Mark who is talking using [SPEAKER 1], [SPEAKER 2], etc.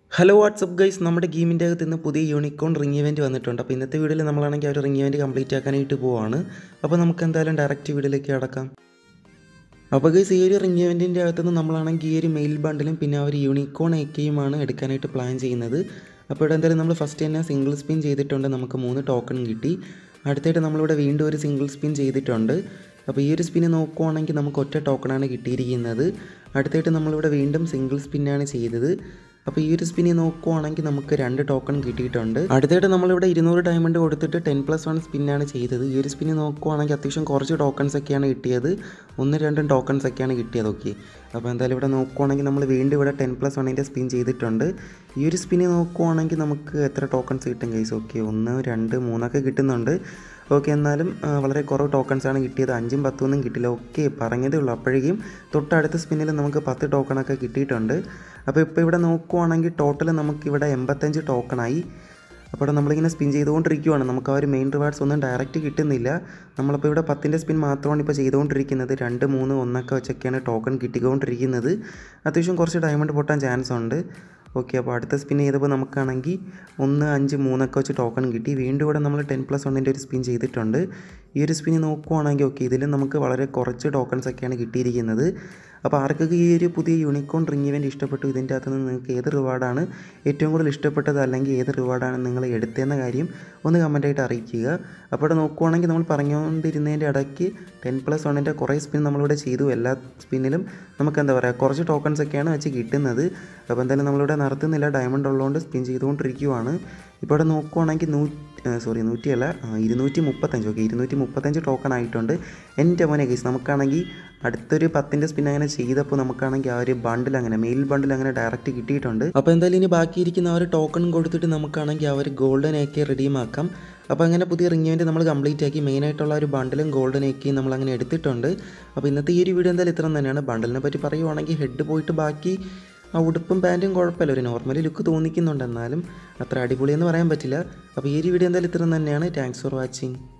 [SPEAKER 1] hello WhatsApp guys നമ്മുടെ ഗെയിമിൻ്റെ അകത്ത് ഇന്ന് പുതിയ യൂണിക്കോൺ റിംഗ് ഇവൻറ്റ് വന്നിട്ടുണ്ട് അപ്പോൾ ഇന്നത്തെ വീഡിയോയിൽ നമ്മളാണെങ്കിൽ ആ ഒരു റിംഗ് ഇവൻറ്റ് കംപ്ലീറ്റ് ആക്കാനായിട്ട് പോവാണ് അപ്പോൾ നമുക്ക് എന്തായാലും ഡയറക്റ്റ് വീഡിയോയിലേക്ക് കടക്കാം അപ്പോൾ ഗൈസ് ഈ ഒരു റിംഗ് ഇവൻറ്റിൻ്റെ അകത്തുനിന്ന് നമ്മളാണെങ്കിൽ ഈ ഒരു മെയിൽ ബണ്ടിലും പിന്നെ ആ ഒരു യൂണിക്കോൺ ഏക്കയുമാണ് എടുക്കാനായിട്ട് പ്ലാൻ ചെയ്യുന്നത് അപ്പോൾ ഇവിടെ എന്തായാലും നമ്മൾ ഫസ്റ്റ് തന്നെ സിംഗിൾ സ്പിൻ ചെയ്തിട്ടുണ്ട് നമുക്ക് മൂന്ന് ടോക്കൺ കിട്ടി അടുത്തായിട്ട് നമ്മളിവിടെ വീണ്ടും ഒരു സിംഗിൾ സ്പിൻ ചെയ്തിട്ടുണ്ട് അപ്പോൾ ഈ ഒരു സ്പിന്ന് നോക്കുവാണെങ്കിൽ നമുക്ക് ഒറ്റ ടോക്കണാണ് കിട്ടിയിരിക്കുന്നത് അടുത്തായിട്ട് നമ്മളിവിടെ വീണ്ടും സിംഗിൾ സ്പിന്നാണ് ചെയ്തത് അപ്പോൾ ഈ ഒരു സ്പിന്നി നോക്കുവാണെങ്കിൽ നമുക്ക് രണ്ട് ടോക്കൺ കിട്ടിയിട്ടുണ്ട് അടുത്തായിട്ട് നമ്മളിവിടെ ഇരുന്നൂറ് ഡയമണ്ട് കൊടുത്തിട്ട് ടെൻ പ്ലസ് വൺ സ്പിന്നാണ് ചെയ്തത് ഈ ഒരു സ്പിന്നി നോക്കുവാണെങ്കിൽ അത്യാവശ്യം കുറച്ച് ടോക്കൺസ് ഒക്കെയാണ് കിട്ടിയത് ഒന്ന് രണ്ടും ടോക്കൺസ് ഒക്കെയാണ് കിട്ടിയത് ഓക്കെ അപ്പോൾ എന്തായാലും ഇവിടെ നോക്കുവാണെങ്കിൽ നമ്മൾ വീണ്ടും ഇവിടെ ടെൻ പ്ലസ് വണ്ണിൻ്റെ സ്പിൻ ചെയ്തിട്ടുണ്ട് ഈ ഒരു സ്പിന്നി നോക്കുവാണെങ്കിൽ നമുക്ക് എത്ര ടോക്കൺസ് കിട്ടും കൈസ് ഓക്കെ ഒന്ന് രണ്ട് മൂന്നൊക്കെ കിട്ടുന്നുണ്ട് ഓക്കെ എന്നാലും ആ, വളരെ കുറവ് ടോക്കൺസാണ് കിട്ടിയത് അഞ്ചും പത്തും ഒന്നും കിട്ടില്ല ഓക്കെ പറഞ്ഞതേ ഉള്ളൂ അപ്പോഴേക്കും തൊട്ടടുത്ത സ്പിന്നിൽ നമുക്ക് പത്ത് ടോക്കണൊക്കെ കിട്ടിയിട്ടുണ്ട് അപ്പോൾ ഇപ്പോൾ ഇവിടെ നോക്കുവാണെങ്കിൽ ടോട്ടൽ നമുക്കിവിടെ എൺപത്തഞ്ച് ടോക്കണായി അപ്പോൾ ഇവിടെ നമ്മളിങ്ങനെ സ്പിൻ ചെയ്തുകൊണ്ടിരിക്കുവാണ് നമുക്ക് ആ ഒരു മെയിൻ റിവാർഡ്സ് ഒന്നും ഡയറക്റ്റ് കിട്ടുന്നില്ല നമ്മളിപ്പോൾ ഇവിടെ പത്തിൻ്റെ സ്പിൻ മാത്രമാണ് ഇപ്പോൾ ചെയ്തുകൊണ്ടിരിക്കുന്നത് രണ്ട് മൂന്ന് ഒന്നൊക്കെ വെച്ചൊക്കെയാണ് ടോക്കൺ കിട്ടിക്കൊണ്ടിരിക്കുന്നത് അത്യാവശ്യം കുറച്ച് ഡയമണ്ട് പൊട്ടാൻ ചാൻസ് ഉണ്ട് ഓക്കെ അപ്പോൾ അടുത്ത സ്പിൻ ചെയ്തപ്പോൾ നമുക്കാണെങ്കിൽ ഒന്ന് അഞ്ച് മൂന്നൊക്കെ വെച്ച് ടോക്കൺ കിട്ടി വീണ്ടും ഇവിടെ നമ്മൾ ടെൻ പ്ലസ് വണ്ണിൻ്റെ ഒരു സ്പിൻ ചെയ്തിട്ടുണ്ട് ഈ ഒരു സ്പിൻ നോക്കുവാണെങ്കിൽ ഓക്കെ ഇതിൽ നമുക്ക് വളരെ കുറച്ച് ടോക്കൺസ് ഒക്കെയാണ് കിട്ടിയിരിക്കുന്നത് അപ്പോൾ ആർക്കൊക്കെ ഈ ഒരു പുതിയ യൂണിക്കോൺ റിംഗ് ഇവൻറ്റ് ഇഷ്ടപ്പെട്ടു ഇതിൻ്റെ അകത്ത് നിന്ന് നിങ്ങൾക്ക് ഏത് റിവാർഡാണ് ഏറ്റവും കൂടുതൽ ഇഷ്ടപ്പെട്ടത് അല്ലെങ്കിൽ ഏത് റിവാർഡാണ് നിങ്ങൾ എടുത്തതെന്ന കാര്യം ഒന്ന് കമൻറ്റായിട്ട് അറിയിക്കുക അപ്പോൾ ഇവിടെ നോക്കുവാണെങ്കിൽ നമ്മൾ പറഞ്ഞുകൊണ്ടിരുന്നതിൻ്റെ ഇടയ്ക്ക് ടെൻ പ്ലസ് വണ്ണിൻ്റെ കുറേ സ്പിൻ നമ്മളിവിടെ ചെയ്തു എല്ലാ സ്പിന്നിലും നമുക്ക് എന്താ പറയുക കുറച്ച് ടോക്കൺസ് ഒക്കെയാണ് വെച്ച് കിട്ടുന്നത് അപ്പോൾ എന്തായാലും നമ്മളിവിടെ നടത്തുന്നില്ല ഡയമണ്ട് ഉള്ളതുകൊണ്ട് സ്പിൻ ചെയ്തുകൊണ്ടിരിക്കുവാണ് ഇപ്പോൾ ഇവിടെ നോക്കുവാണെങ്കിൽ നൂ സോറി നൂറ്റിയല്ല ആ, ഇരുന്നൂറ്റി മുപ്പത്തഞ്ച് ഓക്കെ ഇരുന്നൂറ്റി മുപ്പത്തഞ്ച് ടോക്കൺ ആയിട്ടുണ്ട് എൻ്റെ മോനെ കേസ് നമുക്കാണെങ്കിൽ അടുത്തൊരു പത്തിൻ്റെ സ്പിൻ അങ്ങനെ ചെയ്തപ്പോൾ നമുക്കാണെങ്കിൽ ആ ഒരു ബണ്ടിൽ അങ്ങനെ മെയിൽ ബണ്ടിൽ അങ്ങനെ ഡയറക്റ്റ് കിട്ടിയിട്ടുണ്ട് അപ്പോൾ എന്തായാലും ഇനി ബാക്കിയിരിക്കുന്ന ആ ഒരു ടോക്കൺ കൊടുത്തിട്ട് നമുക്കാണെങ്കിൽ ആ ഒരു ഗോൾഡൻ ഏക്കെ റെഡിയുമാക്കാം അപ്പോൾ അങ്ങനെ പുതിയ റിംഗ് ഇവൻറ്റ് നമ്മൾ കംപ്ലീറ്റ് ആക്കി മെയിനായിട്ടുള്ള ഒരു ബണ്ടിലും ഗോൾഡൻ ഏക്കയും നമ്മൾ അങ്ങനെ എടുത്തിട്ടുണ്ട് അപ്പോൾ ഇന്നത്തെ ഈ ഒരു വീഡിയോ എന്തായാലും ഇത്ര തന്നെയാണ് ബണ്ടലിനെ പറ്റി പറയുവാണെങ്കിൽ ഹെഡ് പോയിട്ട് ബാക്കി ആ ഉടുപ്പും പാൻറ്റും കുഴപ്പമില്ല ഒരു നോർമലി ലുക്ക് തോന്നിക്കുന്നുണ്ട് എന്നാലും അത്ര അടിപൊളിയെന്ന് പറയാൻ പറ്റില്ല അപ്പോൾ ഈ ഒരു വീഡിയോ എന്തായാലും ഇത്ര തന്നെയാണ് താങ്ക്സ് ഫോർ വാച്ചിങ്